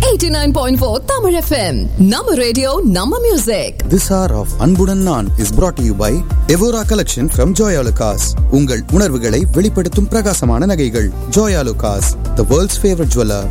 89.4 Tamil FM. Nama radio, Nama music. This hour of அன்புடன் நான் is brought to you by Evora Collection from Joyalukas. உங்கள் உணர்வுகளை வெளிப்படுத்தும் பிரகாசமான நகைகள் Joyalukas, the world's favorite jeweler.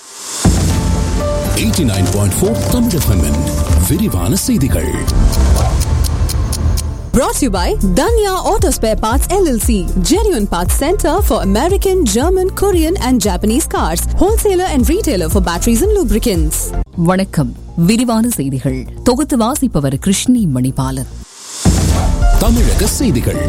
89.4 Tamil FM -இன் விரிவான செய்திகள் Brought to you by Danya Auto Spare Parts LLC. Genuine Parts Center for American, German, Korean and Japanese cars. Wholesaler and retailer for batteries and lubricants. வணக்கம் விரிவான செய்திகள் தொகுத்து வாசிப்பவர் கிருஷ்ணி மணிபாலன் தமிழக செய்திகள்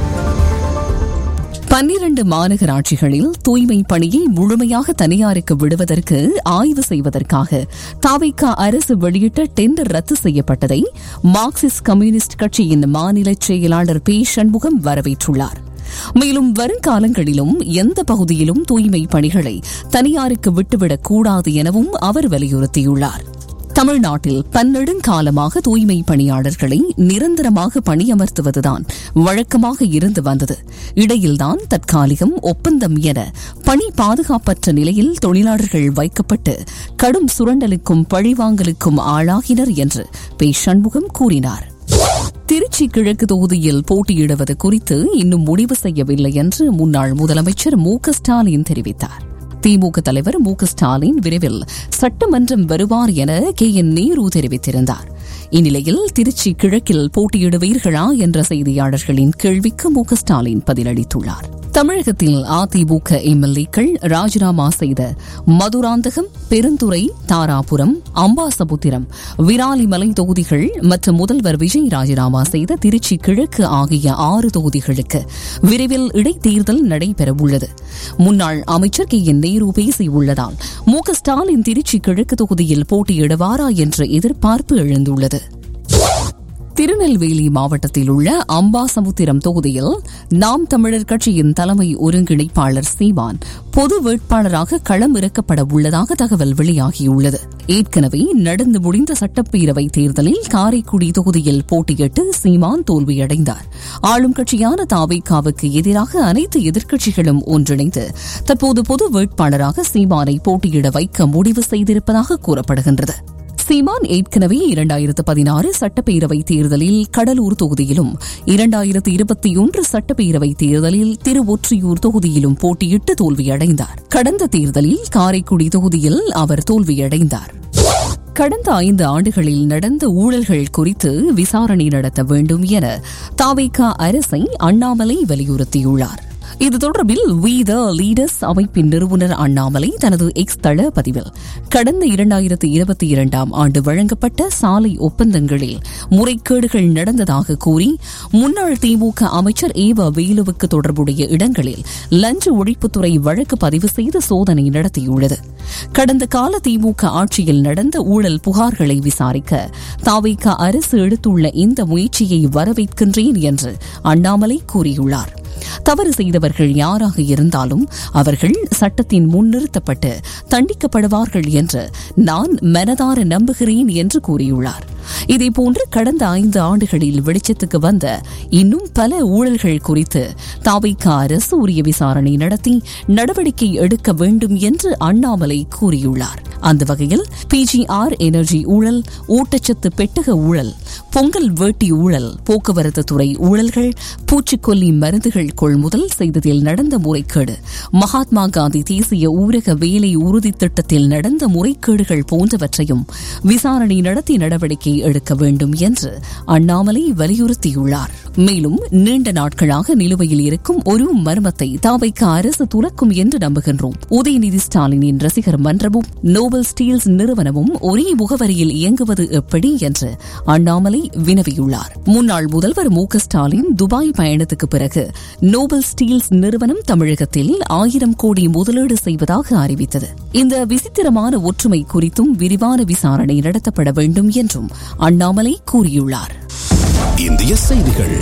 பன்னிரண்டு மாநகராட்சிகளில் தூய்மை பணியை முழுமையாக தனியாருக்கு விடுவதற்கு ஆய்வு செய்வதற்காக தாவிக அரசு வெளியிட்ட டெண்டர் ரத்து செய்யப்பட்டதை மார்க்சிஸ்ட் கம்யூனிஸ்ட் கட்சியின் மாநில செயலாளர் பி சண்முகம் வரவேற்றுள்ளார் மேலும் வருங்காலங்களிலும் எந்த பகுதியிலும் தூய்மை பணிகளை தனியாருக்கு விட்டுவிடக் கூடாது எனவும் அவர் வலியுறுத்தியுள்ளார் தமிழ்நாட்டில் பன்னெடுங்காலமாக தூய்மை பணியாளர்களை நிரந்தரமாக பணியமர்த்துவதுதான் வழக்கமாக இருந்து வந்தது இடையில்தான் தற்காலிகம் ஒப்பந்தம் என பணி பாதுகாப்பற்ற நிலையில் தொழிலாளர்கள் வைக்கப்பட்டு கடும் சுரண்டலுக்கும் பழிவாங்கலுக்கும் ஆளாகினர் என்று பே சண்முகம் கூறினார் திருச்சி கிழக்கு தொகுதியில் போட்டியிடுவது குறித்து இன்னும் முடிவு செய்யவில்லை என்று முன்னாள் முதலமைச்சர் மு க ஸ்டாலின் தெரிவித்தார் திமுக தலைவர் மு க ஸ்டாலின் விரைவில் சட்டமன்றம் வருவார் என கே என் நேரு தெரிவித்திருந்தார் இந்நிலையில் திருச்சி கிழக்கில் போட்டியிடுவீர்களா என்ற செய்தியாளர்களின் கேள்விக்கு மு க ஸ்டாலின் பதிலளித்துள்ளார் தமிழகத்தில் அதிமுக எம்எல்ஏக்கள் ராஜினாமா செய்த மதுராந்தகம் பெருந்துறை தாராபுரம் அம்பாசமுத்திரம் விராலிமலை தொகுதிகள் மற்றும் முதல்வர் விஜய் ராஜினாமா செய்த திருச்சி கிழக்கு ஆகிய ஆறு தொகுதிகளுக்கு விரைவில் இடைத்தேர்தல் நடைபெறவுள்ளது முன்னாள் அமைச்சர் கே என் நேரு பேசியுள்ளதால் மு க ஸ்டாலின் திருச்சி கிழக்கு தொகுதியில் போட்டியிடுவாரா என்ற எதிர்பார்ப்பு எழுந்துள்ளது திருநெல்வேலி மாவட்டத்தில் உள்ள அம்பாசமுத்திரம் தொகுதியில் நாம் தமிழர் கட்சியின் தலைமை ஒருங்கிணைப்பாளர் சீமான் பொது வேட்பாளராக களம் இறக்கப்பட உள்ளதாக தகவல் வெளியாகியுள்ளது ஏற்கனவே நடந்து முடிந்த சட்டப்பேரவை தேர்தலில் காரைக்குடி தொகுதியில் போட்டியிட்டு சீமான் தோல்வியடைந்தார் ஆளும் கட்சியான தாவேக்காவுக்கு எதிராக அனைத்து எதிர்க்கட்சிகளும் ஒன்றிணைந்து தற்போது பொது வேட்பாளராக சீமானை போட்டியிட வைக்க முடிவு செய்திருப்பதாக கூறப்படுகின்றது சீமான் ஏற்கனவே இரண்டாயிரத்து பதினாறு சட்டப்பேரவை தேர்தலில் கடலூர் தொகுதியிலும் இரண்டாயிரத்து இருபத்தி ஒன்று சட்டப்பேரவை தேர்தலில் திருவொற்றியூர் தொகுதியிலும் போட்டியிட்டு தோல்வியடைந்தார் கடந்த தேர்தலில் காரைக்குடி தொகுதியில் அவர் தோல்வியடைந்தார் கடந்த ஐந்து ஆண்டுகளில் நடந்த ஊழல்கள் குறித்து விசாரணை நடத்த வேண்டும் என தாவேகா அரசை அண்ணாமலை வலியுறுத்தியுள்ளார் இது தொடர்பில் வி த லீடர்ஸ் அமைப்பின் நிறுவனர் அண்ணாமலை தனது எக்ஸ் தள பதிவில் கடந்த இரண்டாயிரத்து இருபத்தி இரண்டாம் ஆண்டு வழங்கப்பட்ட சாலை ஒப்பந்தங்களில் முறைகேடுகள் நடந்ததாக கூறி முன்னாள் திமுக அமைச்சர் ஏவ வேலுவுக்கு தொடர்புடைய இடங்களில் லஞ்ச ஒழிப்புத்துறை வழக்கு பதிவு செய்து சோதனை நடத்தியுள்ளது கடந்த கால திமுக ஆட்சியில் நடந்த ஊழல் புகார்களை விசாரிக்க தாவைக்க அரசு எடுத்துள்ள இந்த முயற்சியை வரவேற்கின்றேன் என்று அண்ணாமலை கூறியுள்ளார் தவறு செய்தவர்கள் யாராக இருந்தாலும் அவர்கள் சட்டத்தின் முன்னிறுத்தப்பட்டு தண்டிக்கப்படுவார்கள் என்று நான் மனதார நம்புகிறேன் என்று கூறியுள்ளார் இதேபோன்று கடந்த ஐந்து ஆண்டுகளில் வெளிச்சத்துக்கு வந்த இன்னும் பல ஊழல்கள் குறித்து தாவைக்க அரசு உரிய விசாரணை நடத்தி நடவடிக்கை எடுக்க வேண்டும் என்று அண்ணாமலை கூறியுள்ளார் அந்த வகையில் பிஜிஆர் எனர்ஜி ஊழல் ஊட்டச்சத்து பெட்டக ஊழல் பொங்கல் வேட்டி ஊழல் போக்குவரத்து துறை ஊழல்கள் பூச்சிக்கொல்லி மருந்துகள் கொள்முதல் செய்ததில் நடந்த முறைகேடு மகாத்மா காந்தி தேசிய ஊரக வேலை உறுதி திட்டத்தில் நடந்த முறைகேடுகள் போன்றவற்றையும் விசாரணை நடத்தி நடவடிக்கை எடுக்க வேண்டும் என்று அண்ணாமலை வலியுறுத்தியுள்ளார் மேலும் நீண்ட நாட்களாக நிலுவையில் இருக்கும் ஒரு மர்மத்தை தாவைக்க அரசு துறக்கும் என்று நம்புகின்றோம் உதயநிதி ஸ்டாலினின் ரசிகர் மன்றமும் நோபல் ஸ்டீல்ஸ் நிறுவனமும் ஒரே முகவரியில் இயங்குவது எப்படி என்று அண்ணாமலை வினவியுள்ளார் முன்னாள் முதல்வர் மு ஸ்டாலின் துபாய் பயணத்துக்கு பிறகு நோபல் ஸ்டீல்ஸ் நிறுவனம் தமிழகத்தில் ஆயிரம் கோடி முதலீடு செய்வதாக அறிவித்தது இந்த விசித்திரமான ஒற்றுமை குறித்தும் விரிவான விசாரணை நடத்தப்பட வேண்டும் என்றும் அண்ணாமலை கூறியுள்ளார் இந்திய செய்திகள்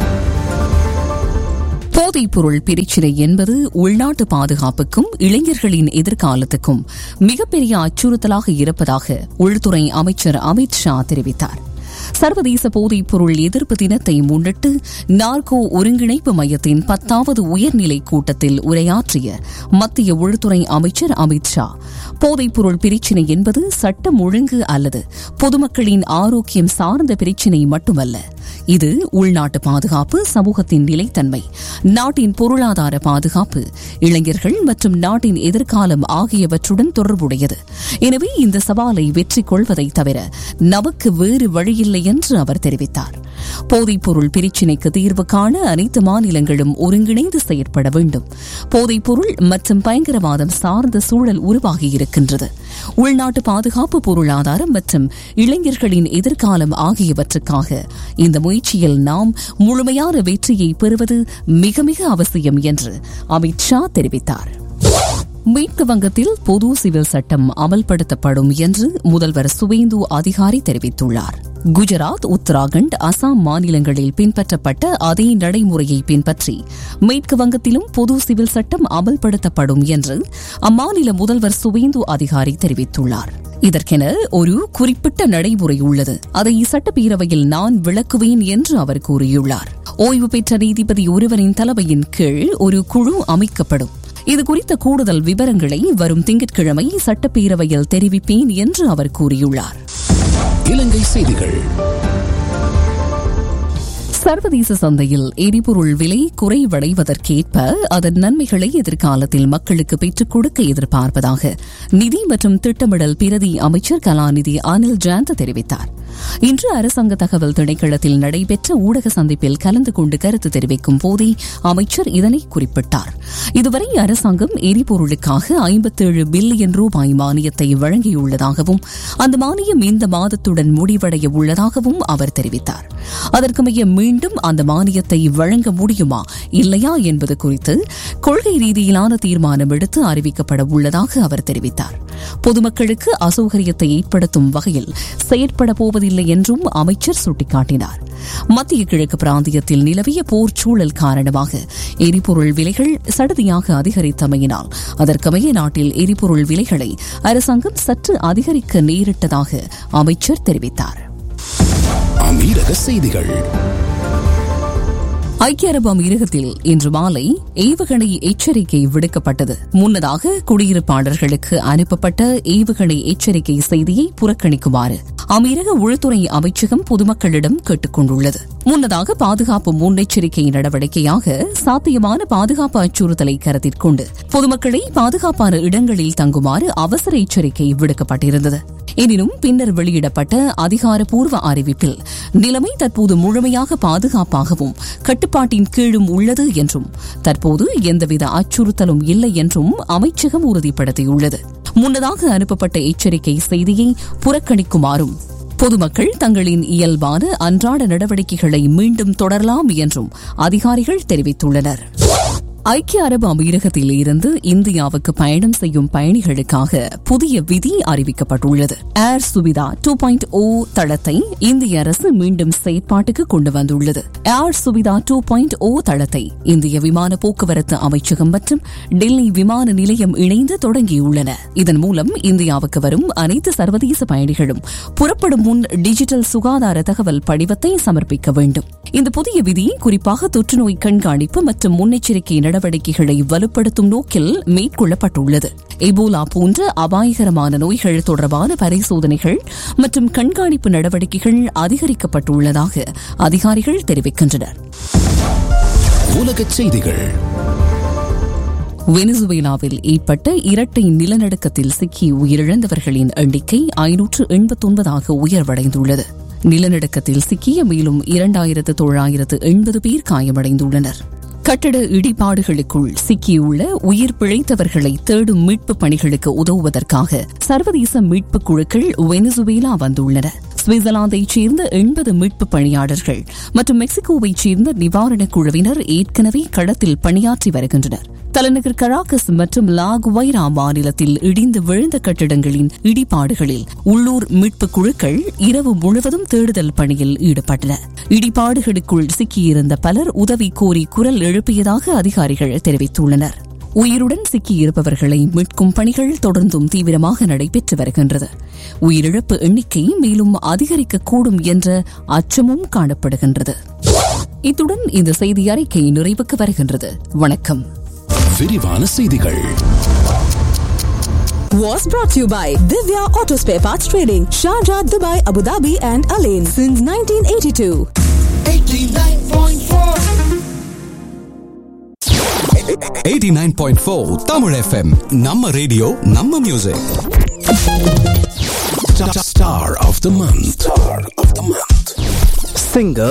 போதைப்பொருள் பிரச்சினை என்பது உள்நாட்டு பாதுகாப்புக்கும் இளைஞர்களின் எதிர்காலத்துக்கும் மிகப்பெரிய அச்சுறுத்தலாக இருப்பதாக உள்துறை அமைச்சர் அமித் ஷா தெரிவித்தார் சர்வதேச போதைப் பொருள் எதிர்ப்பு தினத்தை முன்னிட்டு நார்கோ ஒருங்கிணைப்பு மையத்தின் பத்தாவது உயர்நிலை கூட்டத்தில் உரையாற்றிய மத்திய உள்துறை அமைச்சர் அமித் ஷா போதைப் பொருள் பிரச்சினை என்பது சட்டம் ஒழுங்கு அல்லது பொதுமக்களின் ஆரோக்கியம் சார்ந்த பிரச்சினை மட்டுமல்ல இது உள்நாட்டு பாதுகாப்பு சமூகத்தின் நிலைத்தன்மை நாட்டின் பொருளாதார பாதுகாப்பு இளைஞர்கள் மற்றும் நாட்டின் எதிர்காலம் ஆகியவற்றுடன் தொடர்புடையது எனவே இந்த சவாலை வெற்றி கொள்வதை தவிர நமக்கு வேறு வழியில்லை என்று அவர் தெரிவித்தார் போதைப் பொருள் பிரச்சினைக்கு தீர்வு காண அனைத்து மாநிலங்களும் ஒருங்கிணைந்து செயற்பட வேண்டும் போதைப் பொருள் மற்றும் பயங்கரவாதம் சார்ந்த சூழல் உருவாகியிருக்கின்றது உள்நாட்டு பாதுகாப்பு பொருளாதாரம் மற்றும் இளைஞர்களின் எதிர்காலம் ஆகியவற்றுக்காக இந்த முயற்சியில் நாம் முழுமையான வெற்றியை பெறுவது மிக மிக அவசியம் என்று அமித் ஷா தெரிவித்தார் மேற்கு வங்கத்தில் பொது சிவில் சட்டம் அமல்படுத்தப்படும் என்று முதல்வர் சுவேந்து அதிகாரி தெரிவித்துள்ளார் குஜராத் உத்தராகண்ட் அசாம் மாநிலங்களில் பின்பற்றப்பட்ட அதே நடைமுறையை பின்பற்றி மேற்கு வங்கத்திலும் பொது சிவில் சட்டம் அமல்படுத்தப்படும் என்று அம்மாநில முதல்வர் சுவேந்து அதிகாரி தெரிவித்துள்ளார் இதற்கென ஒரு குறிப்பிட்ட நடைமுறை உள்ளது அதை சட்டப்பேரவையில் நான் விளக்குவேன் என்று அவர் கூறியுள்ளார் ஓய்வு பெற்ற நீதிபதி ஒருவரின் தலைமையின் கீழ் ஒரு குழு அமைக்கப்படும் இது குறித்த கூடுதல் விவரங்களை வரும் திங்கட்கிழமை சட்டப்பேரவையில் தெரிவிப்பேன் என்று அவர் கூறியுள்ளார் இலங்கை செய்திகள் சர்வதேச சந்தையில் எரிபொருள் விலை குறைவடைவதற்கேற்ப அதன் நன்மைகளை எதிர்காலத்தில் மக்களுக்கு பெற்றுக் கொடுக்க எதிர்பார்ப்பதாக நிதி மற்றும் திட்டமிடல் பிரதி அமைச்சர் கலாநிதி அனில் ஜாந்த தெரிவித்தார் இன்று அரசாங்க தகவல் திணைக்களத்தில் நடைபெற்ற ஊடக சந்திப்பில் கலந்து கொண்டு கருத்து தெரிவிக்கும் போதே அமைச்சர் இதனை குறிப்பிட்டார் இதுவரை அரசாங்கம் எரிபொருளுக்காக ஐம்பத்தேழு பில்லியன் ரூபாய் மானியத்தை வழங்கியுள்ளதாகவும் அந்த மானியம் இந்த மாதத்துடன் முடிவடைய உள்ளதாகவும் அவர் தெரிவித்தார் அதற்கமைய மீண்டும் அந்த மானியத்தை வழங்க முடியுமா இல்லையா என்பது குறித்து கொள்கை ரீதியிலான தீர்மானம் எடுத்து அறிவிக்கப்பட உள்ளதாக அவர் தெரிவித்தார் பொதுமக்களுக்கு அசௌகரியத்தை ஏற்படுத்தும் வகையில் செயற்பட போவதில்லை என்றும் அமைச்சர் சுட்டிக்காட்டினார் மத்திய கிழக்கு பிராந்தியத்தில் நிலவிய போர் சூழல் காரணமாக எரிபொருள் விலைகள் சடுதியாக அதிகரித்தமையினால் அதற்கமைய நாட்டில் எரிபொருள் விலைகளை அரசாங்கம் சற்று அதிகரிக்க நேரிட்டதாக அமைச்சர் தெரிவித்தார் அமீரக செய்திகள் ஐக்கிய அரபு அமீரகத்தில் இன்று மாலை ஏவுகணை எச்சரிக்கை விடுக்கப்பட்டது முன்னதாக குடியிருப்பாளர்களுக்கு அனுப்பப்பட்ட ஏவுகணை எச்சரிக்கை செய்தியை புறக்கணிக்குமாறு அமீரக உள்துறை அமைச்சகம் பொதுமக்களிடம் கேட்டுக் கொண்டுள்ளது முன்னதாக பாதுகாப்பு முன்னெச்சரிக்கை நடவடிக்கையாக சாத்தியமான பாதுகாப்பு அச்சுறுத்தலை கருத்தில் கொண்டு பொதுமக்களை பாதுகாப்பான இடங்களில் தங்குமாறு அவசர எச்சரிக்கை விடுக்கப்பட்டிருந்தது எனினும் பின்னர் வெளியிடப்பட்ட அதிகாரப்பூர்வ அறிவிப்பில் நிலைமை தற்போது முழுமையாக பாதுகாப்பாகவும் கட்டுப்பாட்டின் கீழும் உள்ளது என்றும் தற்போது எந்தவித அச்சுறுத்தலும் இல்லை என்றும் அமைச்சகம் உறுதிப்படுத்தியுள்ளது முன்னதாக அனுப்பப்பட்ட எச்சரிக்கை செய்தியை புறக்கணிக்குமாறும் பொதுமக்கள் தங்களின் இயல்பான அன்றாட நடவடிக்கைகளை மீண்டும் தொடரலாம் என்றும் அதிகாரிகள் தெரிவித்துள்ளனர் ஐக்கிய அரபு அமீரகத்தில் இருந்து இந்தியாவுக்கு பயணம் செய்யும் பயணிகளுக்காக புதிய விதி அறிவிக்கப்பட்டுள்ளது air Suvidha two point O தளத்தை இந்திய அரசு மீண்டும் செயற்பாட்டுக்கு கொண்டு வந்துள்ளது air Suvidha two point O தளத்தை இந்திய விமான போக்குவரத்து அமைச்சகம் மற்றும் டெல்லி விமான நிலையம் இணைந்து தொடங்கியுள்ளன இதன் மூலம் இந்தியாவுக்கு வரும் அனைத்து சர்வதேச பயணிகளும் புறப்படும் முன் டிஜிட்டல் சுகாதார தகவல் படிவத்தை சமர்ப்பிக்க வேண்டும் இந்த புதிய விதி குறிப்பாக தொற்றுநோய் கண்காணிப்பு மற்றும் முன்னெச்சரிக்கை நடவடிக்கைகளை வலுப்படுத்தும் நோக்கில் மேற்கொள்ளப்பட்டுள்ளது எபோலா போன்ற அபாயகரமான நோய்கள் தொடர்பான பரிசோதனைகள் மற்றும் கண்காணிப்பு நடவடிக்கைகள் அதிகரிக்கப்பட்டுள்ளதாக அதிகாரிகள் தெரிவிக்கின்றனர் உலகச் செய்திகள் வெனிசுவேலாவில் ஏற்பட்ட இரட்டை நிலநடுக்கத்தில் சிக்கி உயிரிழந்தவர்களின் எண்ணிக்கை ஐநூற்று எண்பத்தொன்பதாக உயர்வடைந்துள்ளது நிலநடுக்கத்தில் சிக்கிய மேலும் இரண்டாயிரத்து தொள்ளாயிரத்து எண்பது பேர் காயமடைந்துள்ளனர் கட்டட இடிபாடுகளுக்குள் சிக்கியுள்ள உயிர் பிழைத்தவர்களை தேடும் மீட்புப் பணிகளுக்கு உதவுவதற்காக சர்வதேச மீட்புக் குழுக்கள் வெனிசுவேலா வந்துள்ளன சுவிட்சர்லாந்தைச் சேர்ந்த எண்பது மீட்புப் பணியாளர்கள் மற்றும் மெக்சிகோவைச் சேர்ந்த நிவாரணக் குழுவினர் ஏற்கனவே களத்தில் பணியாற்றி வருகின்றனர் தலைநகர் கராக்கஸ் மற்றும் லாகுவைரா மாநிலத்தில் இடிந்து விழுந்த கட்டிடங்களின் இடிபாடுகளில் உள்ளூர் மீட்புக் குழுக்கள் இரவு முழுவதும் தேடுதல் பணியில் ஈடுபட்டன இடிபாடுகளுக்குள் சிக்கியிருந்த பலர் உதவி கோரி குரல் எழுப்பியதாக அதிகாரிகள் தெரிவித்துள்ளனர் உயிருடன் சிக்கியிருப்பவர்களை மீட்கும் பணிகள் தொடர்ந்தும் தீவிரமாக நடைபெற்று வருகின்றது உயிரிழப்பு எண்ணிக்கை மேலும் அதிகரிக்கக்கூடும் என்ற அச்சமும் காணப்படுகின்றது இத்துடன் இந்த செய்தி அறிக்கை நிறைவுக்கு வருகின்றது வணக்கம் விரிவான செய்திகள் Was brought to you by Divya Auto Spare Parts Trading, Sharjah, Dubai, Abu Dhabi, and Alain since 1982. 89.4 Tamil FM நம்ம ரேடியோ நம்ம music Star of the month. Star of the month. Singer